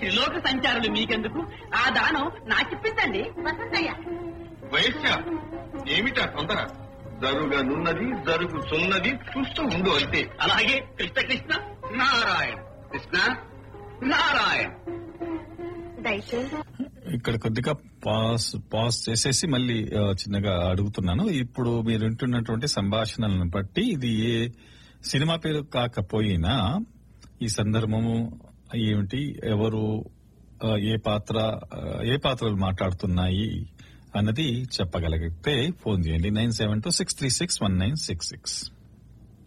త్రిలోక సంచారులు మీకెందుకు ఆ దానం నాకిప్పించండి వసంతయ్య వైశ్య ఏమిటా తొందర జరుగనున్నది జరుగుతున్నది చూస్తూ ఉండు అంతే అలాగే కృష్ణ కృష్ణ నారాయణ కృష్ణ నారాయణ దయచేసి ఇక్కడ కొద్దిగా పాస్ పాస్ చేసేసి మళ్ళీ ఆ, చిన్నగా అడుగుతున్నాను ఇప్పుడు మీరు వింటున్నటువంటి సంభాషణలను బట్టి ఇది ఏ సినిమా పేరు కాకపోయినా ఈ సందర్భము ఏమిటి ఎవరు ఆ, ఏ పాత్ర ఆ, ఏ పాత్రలు మాట్లాడుతున్నాయి అన్నది చెప్పగలిగితే ఫోన్ చేయండి nine seven two six three six one nine six six